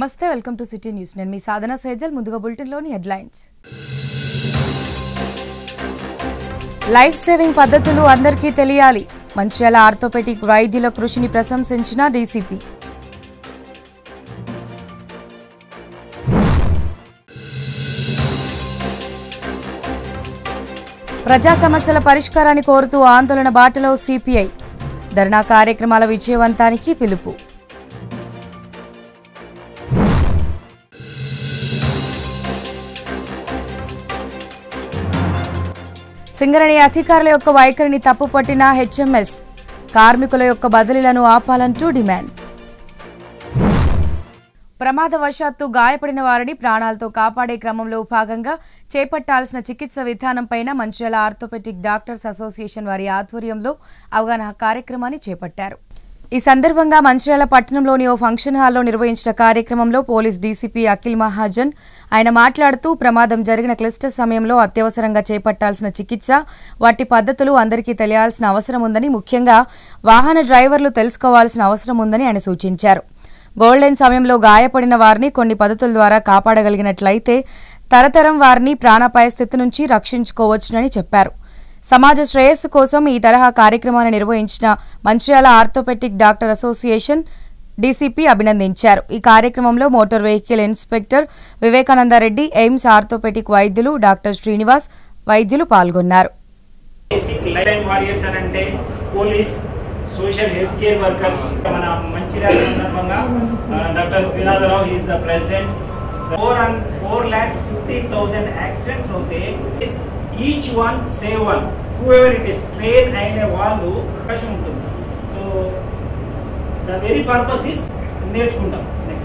నమస్తే welcome to city news నేను మీ సాధన సేజల్ ముందుగా బులెటిన్లోని హెడ్లైన్స్ లైఫ్ సేవింగ్ పద్ధతులు అందరికీ తెలియాలి మంచిర్యాల ఆర్థోపెటిక్ వైద్యుల కృషిని ప్రశంసించిన డీసీపీ ప్రజా సమస్యల పరిష్కారాన్ని కోరుతూ ఆందోళన బాటలో సిపిఐ ధర్నా కార్యక్రమాల విజయవంతానికి పిలుపు సింగరేణి అధికారుల యొక్క వైఖరిని తప్పుపట్టిన హెచ్ఎంఎస్ కార్మికుల యొక్క బదిలీలను ఆపాలంటూ డిమాండ్ ప్రమాదవశాత్తు గాయపడిన వారిని ప్రాణాలతో కాపాడే క్రమంలో భాగంగా చేపట్టాల్సిన చికిత్స విధానంపైన మంచిర్యాల ఆర్థోపెటిక్ డాక్టర్స్ అసోసియేషన్ వారి ఆధ్వర్యంలో అవగాహన కార్యక్రమాన్ని చేపట్టారు ఈ సందర్భంగా మంచిర్యాల పట్టణంలోని ఓ ఫంక్షన్ హాల్లో నిర్వహించిన కార్యక్రమంలో పోలీస్ డీసీపీ అఖిల్ మహాజన్ ఆయన మాట్లాడుతూ ప్రమాదం జరిగిన క్లిష్ట సమయంలో అత్యవసరంగా చేపట్టాల్సిన చికిత్స వాటి పద్ధతులు అందరికీ తెలియాల్సిన అవసరం ఉందని ముఖ్యంగా వాహన డ్రైవర్లు తెలుసుకోవాల్సిన అవసరం ఉందని ఆయన సూచించారు గోల్డెన్ సమయంలో గాయపడిన వారిని కొన్ని పద్ధతుల ద్వారా కాపాడగలిగినట్లయితే తరతరం వారిని ప్రాణాపాయ స్థితి నుంచి రక్షించుకోవచ్చునని చెప్పారు సమాజ శ్రేయస్సు కోసం ఈ తరహా కార్యక్రమాన్ని నిర్వహించిన Mancherial orthopaedic doctor association DCP అభినందించారు ఈ కార్యక్రమంలో motor vehicle inspector Vivekananda Reddy AIIMS orthopaedic వైద్యులు డాక్టర్ శ్రీనివాస్ వైద్యులు పాల్గొన్నారు బేసిక్ లైఫ్ టైం వారియర్స్ అని అంటే police social health care workers మన మంచిర్యాల సందర్భంగా doctor Srinatha Rao is the president four and four lakhs fifteen thousand accidents అవుతే each one save one whoever it is train అయిన వాళ్ళు అవకాశం ఉంటుంది so the very purpose is నేర్చుకుంటాం నెక్స్ట్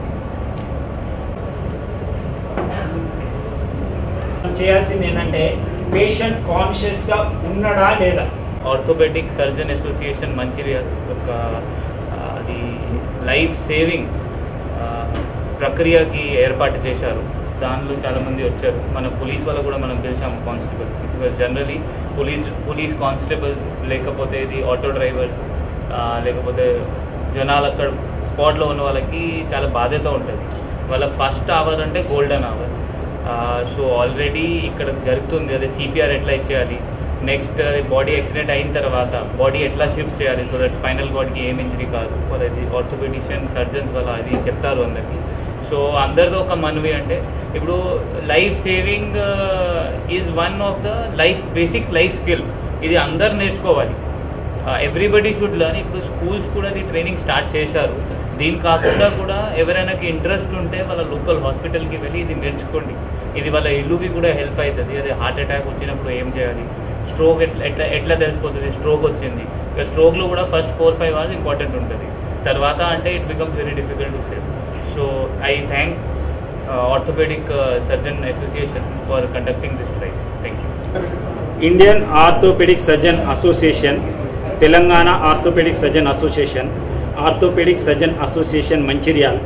మనం చేయాల్సింది ఏంటంటే పేషెంట్ కాన్షియస్ గా ఉన్నాడా లేదా ఆర్థోపెడిక్ సర్జన్ అసోసియేషన్ మంచిర్యాల ఒక ఆ, అది లైఫ్ సేవింగ్ ఆ, ప్రక్రియకి ఏర్పాటు చేశారు దానిలో చాలామంది వచ్చారు మన పోలీస్ వాళ్ళు కూడా మనం పిలిచాము constables because generally police police constables లేకపోతే ఇది ఆటో డ్రైవర్ ఆ, లేకపోతే జనాలు అక్కడ స్పాట్లో ఉన్న వాళ్ళకి చాలా బాధ్యత ఉంటుంది వాళ్ళ ఫస్ట్ అవర్ అంటే గోల్డెన్ అవర్ సో ఆల్రెడీ ఇక్కడ జరుగుతుంది అదే సిపిఆర్ ఎట్లా ఇచ్చేయాలి నెక్స్ట్ బాడీ యాక్సిడెంట్ అయిన తర్వాత బాడీ ఎట్లా షిఫ్ట్ చేయాలి సో దట్ స్పైనల్ కార్డ్కి ఏం ఇంజరీ కాదు అది ఆర్థోపెడిషియన్ సర్జన్స్ వల్ల అది చెప్తారు అందరికి సో అందరితో ఒక మనవి అంటే ఇప్పుడు life saving is one of the life basic life skill ఇది అందరు నేర్చుకోవాలి ఎవ్రీబడి షుడ్ లర్న్ ఇప్పుడు స్కూల్స్ కూడా ఇది ట్రైనింగ్ స్టార్ట్ చేశారు దీని కాకుండా కూడా ఎవరైనా ఇంట్రెస్ట్ ఉంటే వాళ్ళ లోకల్ హాస్పిటల్కి వెళ్ళి ఇది నేర్చుకోండి ఇది వాళ్ళ ఇల్లుకి కూడా హెల్ప్ అవుతుంది అదే హార్ట్ అటాక్ వచ్చినప్పుడు ఏం చేయాలి స్ట్రోక్ ఎట్లా ఎట్లా ఎట్లా తెలిసిపోతుంది స్ట్రోక్ వచ్చింది ఇక స్ట్రోక్లో కూడా first four five hours important ఉంటుంది తర్వాత అంటే it becomes very difficult to save so I thank orthopaedic surgeon association for conducting this train thank you Indian orthopaedic surgeon association Telangana orthopaedic surgeon association orthopaedic surgeon association Mancherial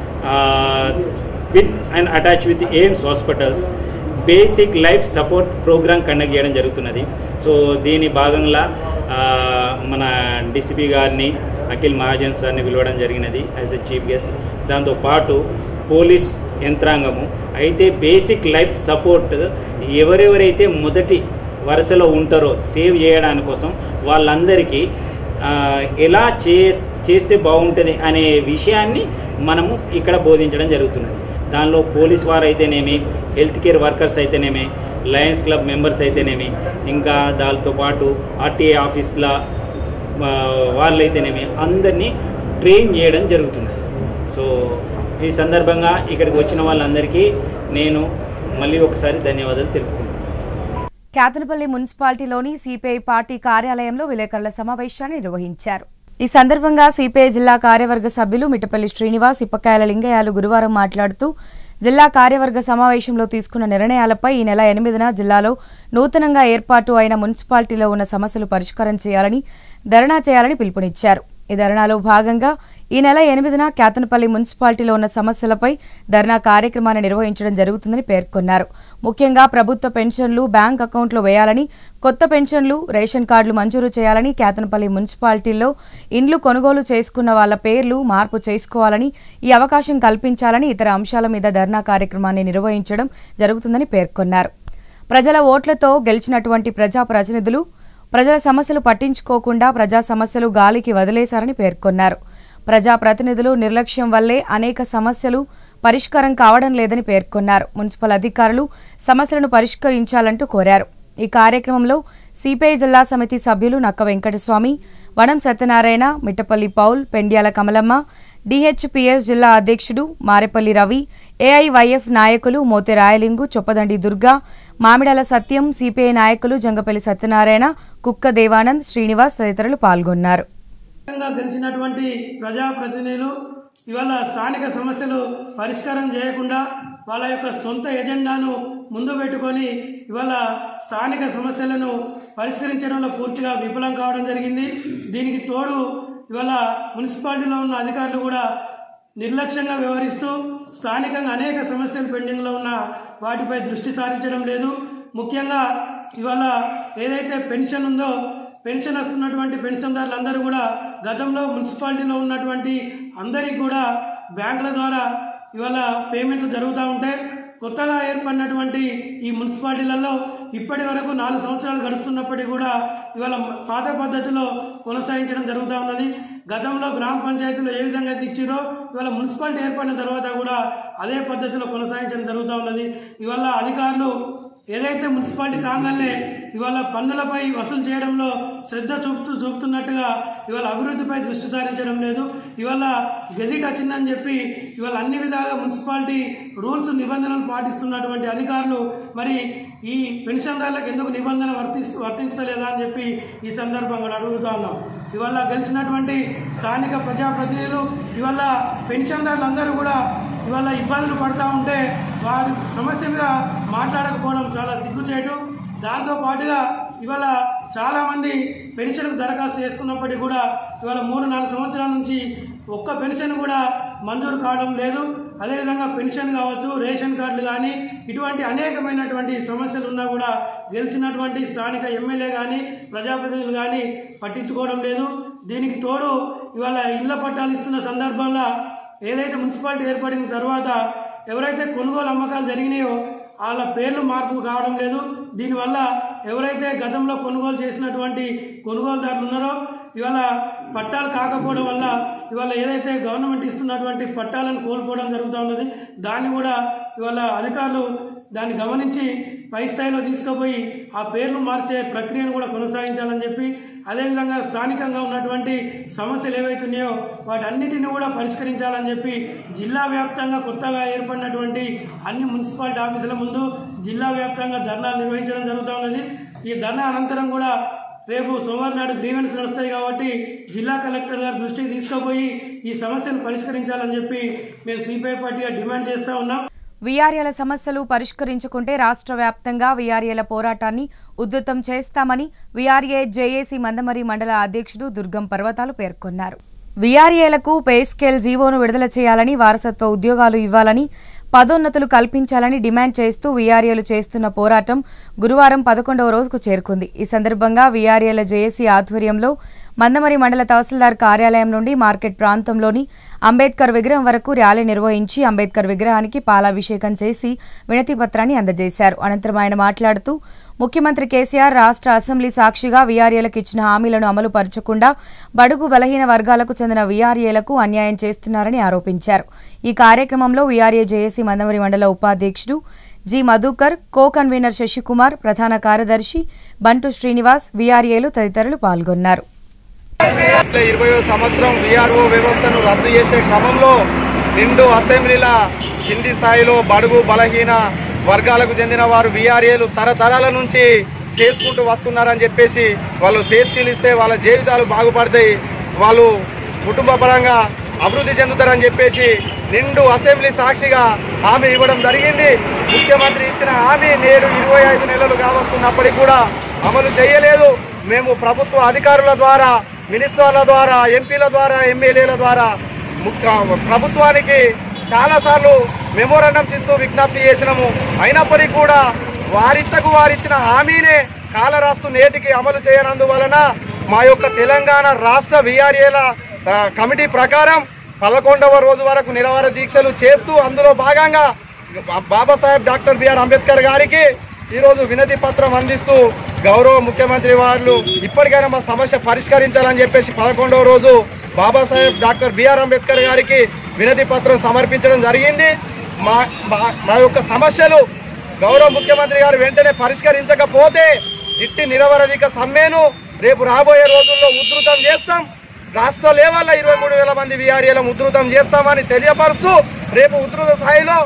with and attach with AIIMS hospitals basic life support programme conduct చేయడం జరుగుతున్నది so దీని భాగంగా ఆ, మన DCP గారిని అఖిల్ మహాజన్ సార్ని పిలవడం జరిగినది యాజ్ ఎ చీఫ్ గెస్ట్ దాంతోపాటు పోలీస్ యంత్రాంగము అయితే బేసిక్ లైఫ్ సపోర్ట్ ఎవరెవరైతే మొదటి వరుసలో ఉంటారో సేవ్ చేయడానికి కోసం వాళ్ళందరికీ ఆ, ఎలా చే చేస్తే బాగుంటుంది అనే విషయాన్ని మనము ఇక్కడ బోధించడం జరుగుతున్నది దానిలో పోలీస్ వారు అయితేనేమి హెల్త్ కేర్ వర్కర్స్ అయితేనేమి లయన్స్ క్లబ్ మెంబర్స్ అయితేనేమి ఇంకా దానితో పాటు ఆర్టీఏ ఆఫీస్ల ఆ, వాళ్ళైతేనేమి అందరినీ ట్రైన్ చేయడం జరుగుతుంది సో ఈ సందర్భంగా ఇక్కడికి వచ్చిన వాళ్ళందరికీ నేను మళ్ళీ ఒకసారి ధన్యవాదాలు తెలుపుకుంటున్నాను కేతనపల్లి మున్సిపాలిటీలోని సిపిఐ పార్టీ కార్యాలయంలో విలేకరుల సమావేశాన్ని నిర్వహించారు ఈ సందర్భంగా సిపిఐ జిల్లా కార్యవర్గ సభ్యులు మిట్టపల్లి శ్రీనివాస్ ఇప్పకాయల లింగయ్యలు గురువారం మాట్లాడుతూ జిల్లా కార్యవర్గ సమావేశంలో తీసుకున్న నిర్ణయాలపై ఈ నెల ఎనిమిదిన జిల్లాలో నూతనంగా ఏర్పాటు అయిన మున్సిపాలిటీలో ఉన్న సమస్యలు పరిష్కారం చేయాలని ధర్నా చేయాలని పిలుపునిచ్చారు ఈ ధర్నాలో భాగంగా ఈ నెల ఎనిమిదిన కేతనపల్లి మున్సిపాలిటీలో ఉన్న సమస్యలపై ధర్నా కార్యక్రమాన్ని నిర్వహించడం జరుగుతుందని పేర్కొన్నారు ముఖ్యంగా ప్రభుత్వ పెన్షన్లు బ్యాంక్ అకౌంట్లో వేయాలని కొత్త పెన్షన్లు రేషన్ కార్డులు మంజూరు చేయాలని కేతనపల్లి మున్సిపాలిటీల్లో ఇండ్లు కొనుగోలు చేసుకున్న వాళ్ళ పేర్లు మార్పు చేసుకోవాలని ఈ అవకాశం కల్పించాలని ఇతర అంశాల మీద ధర్నా కార్యక్రమాన్ని నిర్వహించడం జరుగుతుందని పేర్కొన్నారు ప్రజల ఓట్లతో గెలిచినటువంటి ప్రజా ప్రతినిధులు ప్రజల సమస్యలు పట్టించుకోకుండా ప్రజా సమస్యలు గాలికి వదిలేశారని పేర్కొన్నారు ప్రజా ప్రతినిధులు నిర్లక్ష్యం వల్లే అనేక సమస్యలు పరిష్కారం కావడం లేదని పేర్కొన్నారు మున్సిపల్ అధికారులు సమస్యలను పరిష్కరించాలంటూ కోరారు ఈ కార్యక్రమంలో సిపిఐ జిల్లా సమితి సభ్యులు నక్క వెంకటస్వామి వనం సత్యనారాయణ మిట్టపల్లి పౌల్ పెండ్యాల కమలమ్మ డిహెచ్పిఎస్ జిల్లా అధ్యక్షుడు మారేపల్లి రవి ఏఐవైఎఫ్ నాయకులు మోతే రాయలింగు చొప్పదండి దుర్గా మామిడాల సత్యం సిపిఐ నాయకులు జంగపల్లి సత్యనారాయణ కుక్క దేవానంద్ శ్రీనివాస్ తదితరులు పాల్గొన్నారు ముఖ్యంగా గెలిచినటువంటి ప్రజాప్రతినిధులు ఇవాళ స్థానిక సమస్యలు పరిష్కారం చేయకుండా వాళ్ళ యొక్క సొంత ఎజెండాను ముందు పెట్టుకొని ఇవాళ స్థానిక సమస్యలను పరిష్కరించడంలో పూర్తిగా విఫలం కావడం జరిగింది దీనికి తోడు ఇవాళ మున్సిపాలిటీలో ఉన్న అధికారులు కూడా నిర్లక్ష్యంగా వ్యవహరిస్తూ స్థానికంగా అనేక సమస్యలు పెండింగ్లో ఉన్న వాటిపై దృష్టి సారించడం లేదు ముఖ్యంగా ఇవాళ ఏదైతే పెన్షన్ ఉందో పెన్షన్ వస్తున్నటువంటి పెన్షన్దారులందరూ కూడా గతంలో మున్సిపాలిటీలో ఉన్నటువంటి అందరికీ కూడా బ్యాంకుల ద్వారా ఇవాళ పేమెంట్లు జరుగుతూ ఉంటాయి కొత్తగా ఏర్పడినటువంటి ఈ మున్సిపాలిటీలలో ఇప్పటి వరకు నాలుగు సంవత్సరాలు గడుస్తున్నప్పటికీ కూడా ఇవాళ పాత పద్ధతిలో కొనసాగించడం జరుగుతూ ఉన్నది గతంలో గ్రామ పంచాయతీలో ఏ విధంగా అయితే ఇచ్చిరో ఇవాళ మున్సిపాలిటీ ఏర్పడిన తర్వాత కూడా అదే పద్ధతిలో కొనసాగించడం జరుగుతూ ఉన్నది ఇవాళ అధికారులు ఏదైతే మున్సిపాలిటీ కాగానే ఇవాళ పన్నులపై వసూలు చేయడంలో శ్రద్ధ చూపుతూ చూపుతున్నట్టుగా ఇవాళ అభివృద్ధిపై దృష్టి సారించడం లేదు ఇవాళ గెజిట్ వచ్చిందని చెప్పి ఇవాళ అన్ని విధాలుగా మున్సిపాలిటీ రూల్స్ నిబంధనలు పాటిస్తున్నటువంటి అధికారులు మరి ఈ పెన్షన్దారులకు ఎందుకు నిబంధన వర్తిస్తూ వర్తించలేదా అని చెప్పి ఈ సందర్భంగా అడుగుతా ఉన్నాం ఇవాళ గెలిచినటువంటి స్థానిక ప్రజాప్రతినిధులు ఇవాళ పెన్షన్దారులందరూ కూడా ఇవాళ ఇబ్బందులు పడతా ఉంటే వారి సమస్య మీద మాట్లాడకపోవడం చాలా సిగ్గుచేటు దాంతో పాటుగా ఇవాళ చాలామంది పెన్షన్కు దరఖాస్తు చేసుకున్నప్పటికీ కూడా ఇవాళ మూడు నాలుగు సంవత్సరాల నుంచి ఒక్క పెన్షన్ కూడా మంజూరు కావడం లేదు అదేవిధంగా పెన్షన్ కావచ్చు రేషన్ కార్డులు కానీ ఇటువంటి అనేకమైనటువంటి సమస్యలు ఉన్నా కూడా గెలిచినటువంటి స్థానిక ఎమ్మెల్యే కానీ ప్రజాప్రతినిధులు కానీ పట్టించుకోవడం లేదు దీనికి తోడు ఇవాళ ఇళ్ల పట్టాలు ఇస్తున్న సందర్భంలో ఏదైతే మున్సిపాలిటీ ఏర్పడిన తర్వాత ఎవరైతే కొనుగోలు అమ్మకాలు జరిగినాయో వాళ్ళ పేర్లు మార్పు కావడం లేదు దీనివల్ల ఎవరైతే గతంలో కొనుగోలు చేసినటువంటి కొనుగోలుదారులు ఉన్నారో ఇవాళ పట్టాలు కాకపోవడం వల్ల ఇవాళ ఏదైతే గవర్నమెంట్ ఇస్తున్నటువంటి పట్టాలను కోల్పోవడం జరుగుతూ ఉన్నది దాన్ని కూడా ఇవాళ అధికారులు దాన్ని గమనించి పై స్థాయిలో తీసుకుపోయి ఆ పేర్లు మార్చే ప్రక్రియను కూడా కొనసాగించాలని చెప్పి అదేవిధంగా స్థానికంగా ఉన్నటువంటి సమస్యలు ఏవైతున్నాయో వాటన్నిటిని కూడా పరిష్కరించాలని చెప్పి జిల్లా వ్యాప్తంగా కొత్తగా ఏర్పడినటువంటి అన్ని మున్సిపాలిటీ ఆఫీసుల ముందు జిల్లా వ్యాప్తంగా ధర్నాలు నిర్వహించడం జరుగుతూ ఉన్నది ఈ ధర్నా అనంతరం కూడా రేపు సోమవారం నాడు గ్రీవెన్స్ నడుస్తాయి కాబట్టి జిల్లా కలెక్టర్ గారి దృష్టికి తీసుకుపోయి ఈ సమస్యను పరిష్కరించాలని చెప్పి మేము సిపిఐ పార్టీగా డిమాండ్ చేస్తూ ఉన్నాం వీఆర్ఏల సమస్యలు పరిష్కరించుకుంటే రాష్ట్ర వ్యాప్తంగా వీఆర్ఏల పోరాటాన్ని ఉధృతం చేస్తామని వీఆర్ఏ జేఏసీ మందమరి మండల అధ్యక్షుడు దుర్గం పర్వతాలు పేర్కొన్నారు వీఆర్ఏలకు పే స్కేల్ జీవోను విడుదల చేయాలని వారసత్వ ఉద్యోగాలు ఇవ్వాలని పదోన్నతులు కల్పించాలని డిమాండ్ చేస్తూ వీఆర్ఏలు చేస్తున్న పోరాటం గురువారం పదకొండవ రోజుకు చేరుకుంది ఈ సందర్భంగా వీఆర్ఏల జేఏసీ ఆధ్వర్యంలో మందమరి మండల తహసీల్దార్ కార్యాలయం నుండి మార్కెట్ ప్రాంతంలోని అంబేద్కర్ విగ్రహం వరకు ర్యాలీ నిర్వహించి అంబేద్కర్ విగ్రహానికి పాలాభిషేకం చేసి వినతి పత్రాన్ని అందజేశారు అనంతరం ఆయన మాట్లాడుతూ ముఖ్యమంత్రి కేసీఆర్ రాష్ట్ర అసెంబ్లీ సాక్షిగా వీఆర్ఏలకు ఇచ్చిన హామీలను అమలు పరచకుండా బడుగు బలహీన వర్గాలకు చెందిన వీఆర్ఏలకు అన్యాయం చేస్తున్నారని ఆరోపించారు ఈ కార్యక్రమంలో వీఆర్ఏ జేఏసీ మందమరి మండల ఉపాధ్యక్షుడు G Madhukar co convener Sasikumar ప్రధాన కార్యదర్శి బంటు శ్రీనివాస్ వీఆర్ఏలు తదితరులు పాల్గొన్నారు ఇట్లా ఇరవయో సంవత్సరం విఆర్ఓ వ్యవస్థను రద్దు చేసే క్రమంలో నిండు అసెంబ్లీల కింది స్థాయిలో బడుగు బలహీన వర్గాలకు చెందిన వారు విఆర్ఏలు తరతరాల నుంచి చేసుకుంటూ వస్తున్నారని చెప్పేసి వాళ్ళు ఫేస్కిల్ ఇస్తే వాళ్ళ జీవితాలు బాగుపడతాయి వాళ్ళు కుటుంబ పరంగా అభివృద్ధి చెందుతారని చెప్పేసి నిండు అసెంబ్లీ సాక్షిగా హామీ ఇవ్వడం జరిగింది ముఖ్యమంత్రి ఇచ్చిన హామీ నేడు ఇరవై ఐదు నెలలు కావస్తున్నప్పటికీ కూడా అమలు చేయలేదు మేము ప్రభుత్వ అధికారుల ద్వారా మినిస్టర్ల ద్వారా ఎంపీల ద్వారా ఎమ్మెల్యేల ద్వారా ముఖ్య ప్రభుత్వానికి చాలాసార్లు మెమోరాండమ్స్ ఇస్తూ విజ్ఞప్తి చేసినాము అయినప్పటికీ కూడా వారిచ్చకు వారిచ్చిన హామీనే కాలరాస్తు నేటికి అమలు చేయనందువలన మా యొక్క తెలంగాణ రాష్ట్ర విఆర్ఏల కమిటీ ప్రకారం పదకొండవ రోజు వరకు నిరవర దీక్షలు చేస్తూ అందులో భాగంగా బా- బాబాసాహెబ్ డాక్టర్ బిఆర్ అంబేద్కర్ గారికి ఈరోజు వినతి పత్రం అందిస్తూ గౌరవ ముఖ్యమంత్రి వారు ఇప్పటికైనా మా సమస్య పరిష్కరించాలని చెప్పేసి పదకొండవ రోజు బాబాసాహెబ్ డాక్టర్ బిఆర్ అంబేద్కర్ గారికి వినతి పత్రం సమర్పించడం జరిగింది మా మా- మా యొక్క సమస్యలు గౌరవ ముఖ్యమంత్రి గారు వెంటనే పరిష్కరించకపోతే ఇట్టి నిరవరధిక సమ్మెను రేపు రాబోయే రోజుల్లో ఉధృతం చేస్తాం రాష్ట్ర లెవెల్లో ఇరవై మూడు వేల మంది విఆర్ఏలను ఉధృతం చేస్తామని తెలియపరుస్తూ రేపు ఉధృత స్థాయిలో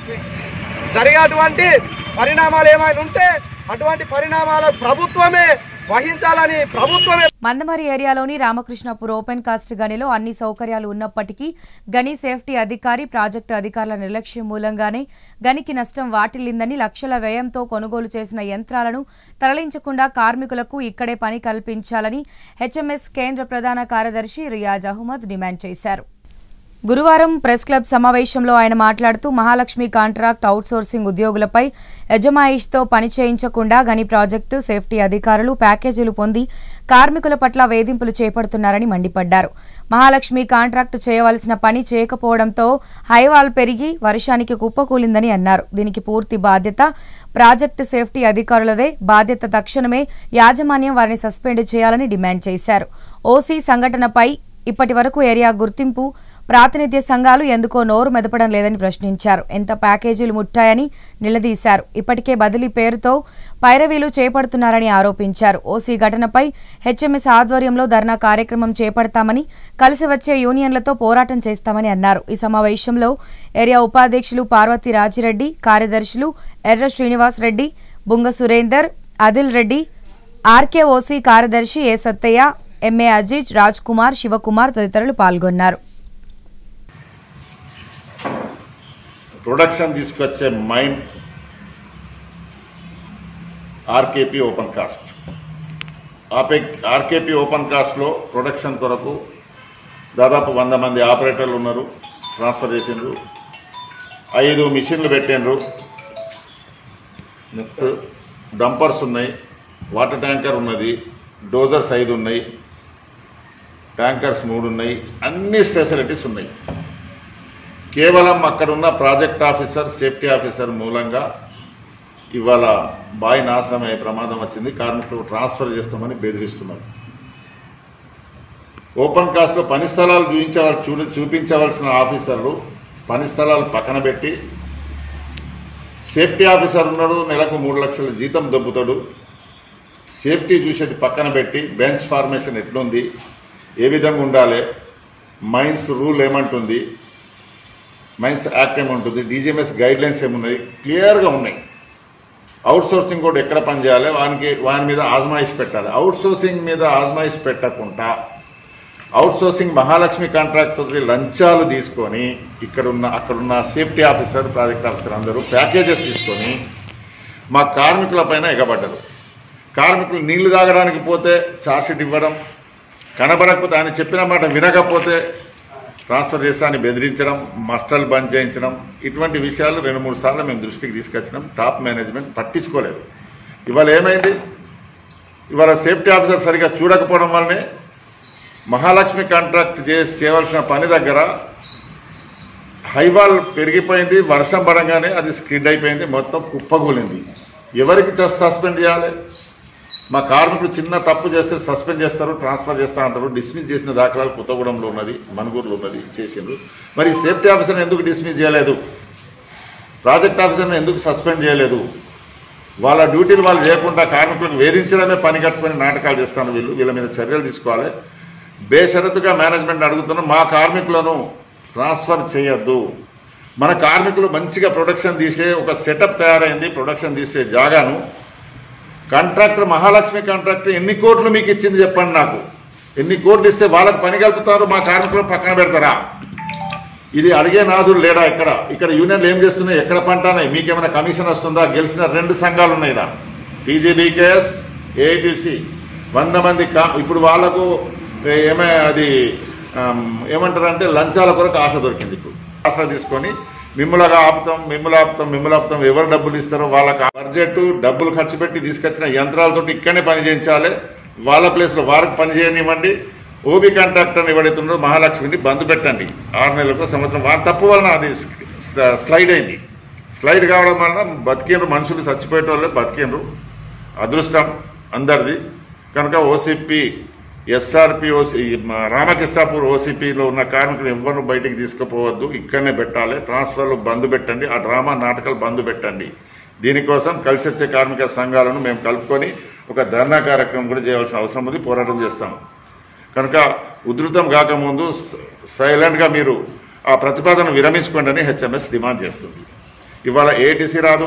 జరిగేటువంటి పరిణామాలు ఏమైనా ఉంటే అటువంటి పరిణామాల ప్రభుత్వమే వహించాలని ప్రభుత్వమే మందమరి ఏరియాలోని రామకృష్ణపూర్ ఓపెన్ కాస్ట్ గనిలో అన్ని సౌకర్యాలు ఉన్నప్పటికీ గని సేఫ్టీ అధికారి ప్రాజెక్టు అధికారుల నిర్లక్ష్యం మూలంగానే గనికి నష్టం వాటిల్లిందని లక్షల వ్యయంతో కొనుగోలు చేసిన యంత్రాలను తరలించకుండా కార్మికులకు ఇక్కడే పని కల్పించాలని హెచ్ఎంఎస్ కేంద్ర ప్రధాన కార్యదర్శి రియాజ్ అహ్మద్ డిమాండ్ చేశారు గురువారం ప్రెస్ క్లబ్ సమావేశంలో ఆయన మాట్లాడుతూ మహాలక్ష్మి కాంట్రాక్ట్ అవుట్సోర్సింగ్ ఉద్యోగులపై యజమాయిష్తో పని చేయించకుండా గని ప్రాజెక్టు సేఫ్టీ అధికారులు ప్యాకేజీలు పొంది కార్మికుల పట్ల వేధింపులు చేపడుతున్నారని మండిపడ్డారు మహాలక్ష్మి కాంట్రాక్టు చేయవలసిన పని చేయకపోవడంతో హైవాల్ పెరిగి వర్షానికి కుప్పకూలిందని అన్నారు దీనికి పూర్తి బాధ్యత ప్రాజెక్టు సేఫ్టీ అధికారులదే బాధ్యత తక్షణమే యాజమాన్యం వారిని సస్పెండ్ చేయాలని డిమాండ్ చేశారు ఓసీ సంఘటనపై ఇప్పటి వరకు ఏరియా గుర్తింపు ప్రాతినిధ్య సంఘాలు ఎందుకో నోరు మెదపడం లేదని ప్రశ్నించారు ఎంత ప్యాకేజీలు ముట్టాయని నిలదీశారు ఇప్పటికే బదిలీ పేరుతో పైరవీలు చేపడుతున్నారని ఆరోపించారు ఓసీ ఘటనపై హెచ్ఎంఎస్ ఆధ్వర్యంలో ధర్నా కార్యక్రమం చేపడతామని కలిసి వచ్చే యూనియన్లతో పోరాటం చేస్తామని అన్నారు ఈ సమావేశంలో ఏరియా ఉపాధ్యక్షులు పార్వతి రాజిరెడ్డి కార్యదర్శులు ఎర్ర శ్రీనివాస్ రెడ్డి బుంగ సురేందర్ అదిల్ రెడ్డి ఆర్కేఓసీ కార్యదర్శి ఏ సత్తయ్య ఎంఏ అజీజ్ రాజ్ కుమార్ శివకుమార్ తదితరులు పాల్గొన్నారు ప్రొడక్షన్ తీసుకొచ్చే మైన్ ఆర్కేపీ ఓపెన్ కాస్ట్ ఆపే ఆర్కేపీ ఓపెన్ కాస్ట్లో ప్రొడక్షన్ కొరకు దాదాపు వంద మంది ఆపరేటర్లు ఉన్నారు ట్రాన్స్ఫర్ చేసిండ్రు ఐదు మిషన్లు పెట్టిండ్రు డంపర్స్ ఉన్నాయి వాటర్ ట్యాంకర్ ఉన్నది డోజర్స్ ఐదు ఉన్నాయి ట్యాంకర్స్ మూడు ఉన్నాయి అన్ని ఫెసిలిటీస్ ఉన్నాయి కేవలం అక్కడున్న ప్రాజెక్ట్ ఆఫీసర్ సేఫ్టీ ఆఫీసర్ మూలంగా ఇవాళ బావి నాశనం అయ్యే ప్రమాదం వచ్చింది కార్మికులు ట్రాన్స్ఫర్ చేస్తామని బెదిరిస్తున్నారు ఓపెన్ కాస్ట్లో పని స్థలాలు చూపించవల్ చూ చూపించవలసిన ఆఫీసర్లు పని స్థలాలు పక్కన పెట్టి సేఫ్టీ ఆఫీసర్ ఉన్నాడు నెలకు మూడు లక్షల జీతం దొబ్బుతాడు సేఫ్టీ చూసేది పక్కన పెట్టి బెంచ్ ఫార్మేషన్ ఎట్లుంది ఏ విధంగా ఉండాలి మైన్స్ రూల్ ఏమంటుంది మైన్స్ యాక్ట్ ఏముంటుంది డీజీఎంఎస్ గైడ్ లైన్స్ ఏమున్నాయి క్లియర్గా ఉన్నాయి అవుట్ సోర్సింగ్ కూడా ఎక్కడ పనిచేయాలి వానికి వాని మీద ఆజమాయిష్ పెట్టాలి అవుట్ సోర్సింగ్ మీద ఆజమాయిష్ పెట్టకుండా అవుట్ సోర్సింగ్ మహాలక్ష్మి కాంట్రాక్ట్ లంచాలు తీసుకొని ఇక్కడున్న అక్కడున్న సేఫ్టీ ఆఫీసర్ ప్రాజెక్ట్ ఆఫీసర్ అందరూ ప్యాకేజెస్ తీసుకొని మా కార్మికుల పైన ఎగబడ్డరు కార్మికులు నీళ్లు తాగడానికి పోతే ఛార్జ్షీట్ ఇవ్వడం కనబడకపోతే ఆయన చెప్పిన మాట వినకపోతే ట్రాన్స్ఫర్ చేస్తానని బెదిరించడం మస్టర్లు బంద్ చేయించడం ఇటువంటి విషయాలు రెండు మూడు సార్లు మేము దృష్టికి తీసుకొచ్చినాం టాప్ మేనేజ్మెంట్ పట్టించుకోలేదు ఇవాళ ఏమైంది ఇవాళ సేఫ్టీ ఆఫీసర్ సరిగా చూడకపోవడం వల్లనే మహాలక్ష్మి కాంట్రాక్ట్ చేసి చేయవలసిన పని దగ్గర హైవాల్ పెరిగిపోయింది వర్షం పడంగానే అది స్కిడ్ అయిపోయింది మొత్తం కుప్పగూలింది ఎవరికి సస్పెండ్ చేయాలి మా కార్మికులు చిన్న తప్పు చేస్తే సస్పెండ్ చేస్తారు ట్రాన్స్ఫర్ చేస్తా అంటారు డిస్మిస్ చేసిన దాఖలాలు కొత్తగూడెంలో ఉన్నది మనుగూరులో ఉన్నది చేసిండ్రు మరి సేఫ్టీ ఆఫీసర్ని ఎందుకు డిస్మిస్ చేయలేదు ప్రాజెక్ట్ ఆఫీసర్ని ఎందుకు సస్పెండ్ చేయలేదు వాళ్ళ డ్యూటీలు వాళ్ళు చేయకుండా కార్మికులను వేధించడమే పని కట్టుకొని నాటకాలు చేస్తాను వీళ్ళు వీళ్ళ మీద చర్యలు తీసుకోవాలి బేషరతుగా మేనేజ్మెంట్ అడుగుతున్నాం మా కార్మికులను ట్రాన్స్ఫర్ చేయొద్దు మన కార్మికులు మంచిగా ప్రొడక్షన్ తీసే ఒక సెటప్ తయారైంది ప్రొడక్షన్ తీసే జాగాను కాంట్రాక్టర్ మహాలక్ష్మి కాంట్రాక్టర్ ఎన్ని కోట్లు మీకు ఇచ్చింది చెప్పండి నాకు ఎన్ని కోట్లు ఇస్తే వాళ్ళకి పని కలుపుతారు మా కార్మికులను పక్కన పెడతారా ఇది అడిగే నాదుడు లేడా ఇక్కడ ఇక్కడ యూనియన్లు ఏం చేస్తున్నాయి ఎక్కడ పంటానాయి మీకేమైనా కమిషన్ వస్తుందా గెలిచిన రెండు సంఘాలు ఉన్నాయి ఇక్కడ టీజీబీకేఎస్ ఏఐటీసీ వంద మంది కా ఇప్పుడు వాళ్లకు ఏ- ఏమే అది ఆమ్, ఏమంటారంటే లంచాల కొరకు ఆశ దొరికింది ఇప్పుడు ఆశ తీసుకొని మిమ్మల్గా ఆపుతాం మిమ్మల్ని ఆపుతాం మిమ్మల్ని ఆపుతాం ఎవరు డబ్బులు ఇస్తారో వాళ్ళకి బడ్జెట్ డబ్బులు ఖర్చు పెట్టి తీసుకొచ్చిన యంత్రాలతో ఇక్కడనే పని చేయించాలి వాళ్ళ ప్లేస్లో వారికి పని చేయనివ్వండి ఓబీ కాంట్రాక్టర్ ఎవరైతుందో మహాలక్ష్మిని బంద్ పెట్టండి ఆరు నెలలకు సంవత్సరం వాళ్ళ తప్పు వలన అది స్ల- స్లైడ్ అయింది స్లైడ్ కావడం వలన బతికేండ్రు మనుషులు చచ్చిపోయేటోళ్ళే బతికేండ్రు అదృష్టం అందరిది కనుక ఓసిపి ఎస్ఆర్పి ఓసి మా రామకృష్ణాపూర్ ఓసిపిలో ఉన్న కార్మికులు ఎవరు బయటికి తీసుకుపోవద్దు ఇక్కడనే పెట్టాలి ట్రాన్స్ఫర్లు బంద్ పెట్టండి ఆ డ్రామా నాటకాలు బంద్ పెట్టండి దీనికోసం కలిసి వచ్చే కార్మిక సంఘాలను మేము కలుపుకొని ఒక ధర్నా కార్యక్రమం కూడా చేయవలసిన అవసరం ఉంది పోరాటం చేస్తాం కనుక ఉధృతం కాకముందు సైలెంట్గా మీరు ఆ ప్రతిపాదన విరమించుకోండి అని హెచ్ఎంఎస్ డిమాండ్ చేస్తుంది ఇవాళ ఏటీసీ రాదు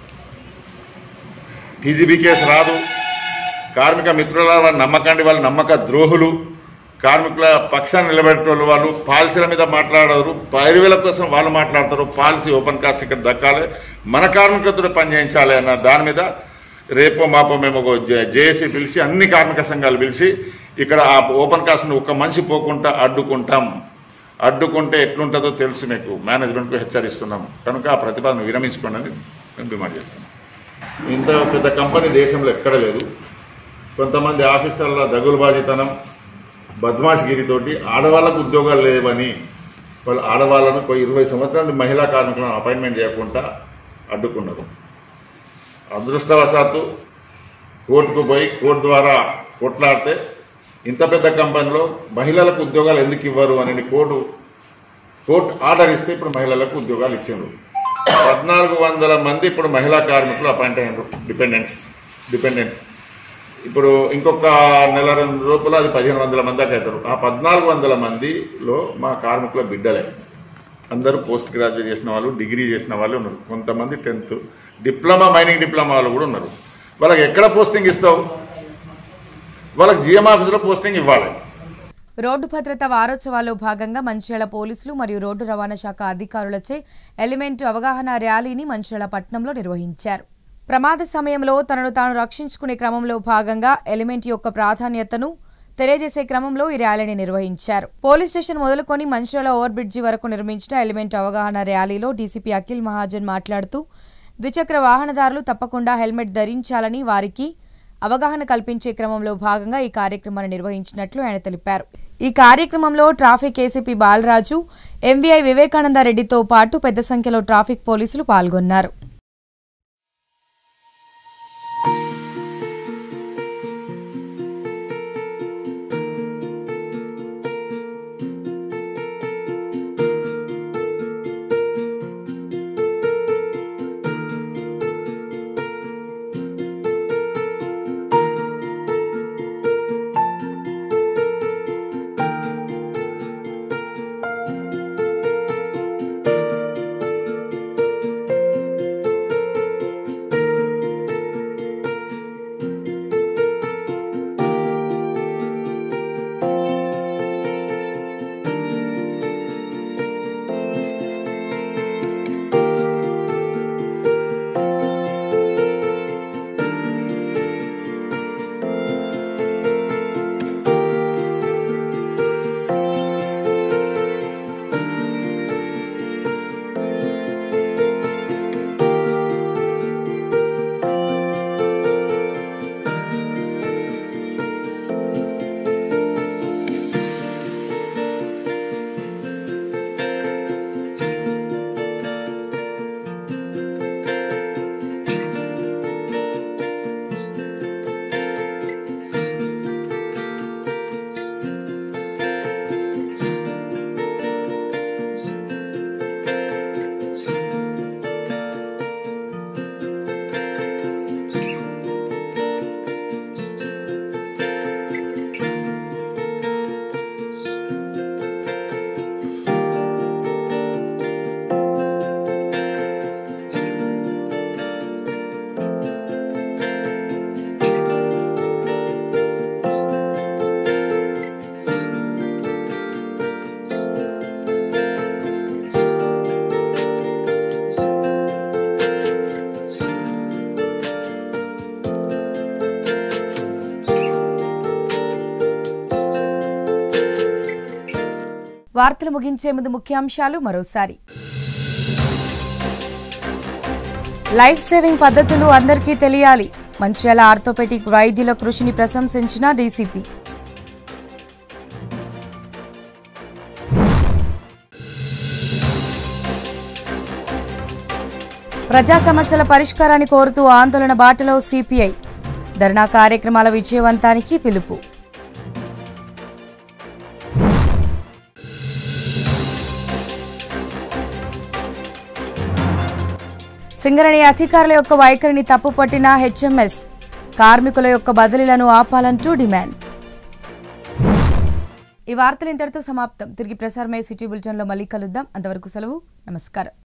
టీజీబీ కేసు రాదు కార్మిక మిత్రుల వాళ్ళు నమ్మకండి వాళ్ళు నమ్మక ద్రోహులు కార్మికుల పక్షాన్ని నిలబెట్టేవాళ్ళు వాళ్ళు పాలసీల మీద మాట్లాడరు పైరువేల కోసం వాళ్ళు మాట్లాడతారు పాలసీ ఓపెన్ కాస్ట్ ఇక్కడ దక్కాలి మన కార్మికులతో పని చేయించాలి అన్న దాని మీద రేపో మాపో మేము ఒక జేఏసీ పిలిచి అన్ని కార్మిక సంఘాలు పిలిచి ఇక్కడ ఆ ఓపెన్ కాస్ట్ను ఒక్క మనిషి పోకుండా అడ్డుకుంటాం అడ్డుకుంటే ఎట్లుంటుందో తెలుసు మీకు మేనేజ్మెంట్కు హెచ్చరిస్తున్నాం కనుక ఆ ప్రతిపాదన విరమించుకోండి అని మేము డిమాండ్ చేస్తున్నాం ఇంత పెద్ద కంపెనీ దేశంలో ఎక్కడ లేదు కొంతమంది ఆఫీసర్ల దగులుబాజితనం బద్మాష్గిరితోటి ఆడవాళ్ళకు ఉద్యోగాలు లేవని వాళ్ళు ఆడవాళ్ళను ఒక ఇరవై సంవత్సరాల నుండి మహిళా కార్మికులను అపాయింట్మెంట్ చేయకుండా అడ్డుకున్నారు అదృష్టవశాత్తు కోర్టుకు పోయి కోర్టు ద్వారా కొట్లాడితే ఇంత పెద్ద కంపెనీలో మహిళలకు ఉద్యోగాలు ఎందుకు ఇవ్వరు అని కోర్టు కోర్టు ఆర్డర్ ఇస్తే ఇప్పుడు మహిళలకు ఉద్యోగాలు ఇచ్చిండ్రు పద్నాలుగు వందల మంది ఇప్పుడు మహిళా కార్మికులు అపాయింట్ అయ్యారు డిపెండెంట్స్ డిపెండెంట్స్ ఇప్పుడు ఇంకొక నెల రెండు లోపల అది పదిహేను వందల మంది దాకా అవుతారు ఆ పద్నాలుగు వందల మందిలో మా కార్మికుల బిడ్డలే అందరూ పోస్ట్ గ్రాడ్యుయేట్ చేసిన వాళ్ళు డిగ్రీ చేసిన వాళ్ళు ఉన్నారు కొంతమంది టెన్త్ డిప్లొమా మైనింగ్ డిప్లొమా వాళ్ళు కూడా ఉన్నారు వాళ్ళకి ఎక్కడ పోస్టింగ్ ఇస్తావు వాళ్ళకి జిఎం ఆఫీసులో పోస్టింగ్ ఇవ్వాలి రోడ్డు భద్రత వారోత్సవాల్లో భాగంగా మంచిర్యాల పోలీసులు మరియు రోడ్డు రవాణా శాఖ అధికారులచే ఎలిమెంట్ అవగాహన ర్యాలీని మంచిర్యాల పట్టణంలో నిర్వహించారు ప్రమాద సమయంలో తనను తాను రక్షించుకునే క్రమంలో భాగంగా ఎలిమెంట్ యొక్క ప్రాధాన్యతను తెలియజేసే క్రమంలో ఈ ర్యాలీని నిర్వహించారు పోలీస్ స్టేషన్ మొదలుకొని మంచిర్యాల ఓవర్ బ్రిడ్జి వరకు నిర్మించిన ఎలిమెంట్ అవగాహన ర్యాలీలో డీసీపీ అఖిల్ మహాజన్ మాట్లాడుతూ ద్విచక్ర వాహనదారులు తప్పకుండా హెల్మెట్ ధరించాలని వారికి అవగాహన కల్పించే క్రమంలో భాగంగా ఈ కార్యక్రమాన్ని నిర్వహించినట్లు ఆయన తెలిపారు ఈ కార్యక్రమంలో traffic ACP Balaraju MVI Vivekananda రెడ్డితో పాటు పెద్ద సంఖ్యలో ట్రాఫిక్ పోలీసులు పాల్గొన్నారు వార్తలు ముగించే ముందు ముఖ్యాంశాలు మరోసారి లైఫ్ సేవింగ్ పద్ధతులు అందరికీ తెలియాలి మంచిర్యాల ఆర్థోపెటిక్ వైద్యుల కృషిని ప్రశంసించిన డీసీపీ ప్రజా సమస్యల పరిష్కారాన్ని కోరుతూ ఆందోళన బాటలో సిపిఐ ధర్నా కార్యక్రమాల విజయవంతానికి పిలుపు సింగరేణి అధికారుల యొక్క వైఖరిని తప్పుపట్టిన హెచ్ఎంఎస్ కార్మికుల యొక్క బదిలీలను ఆపాలంటూ డిమాండ్ ఈ వార్తలు ఇంతటితో సమాప్తం తిరిగి ప్రసారమయ్యే సిటీ బులెటిన్లో మళ్ళీ కలుద్దాం అంతవరకు సెలవు నమస్కారం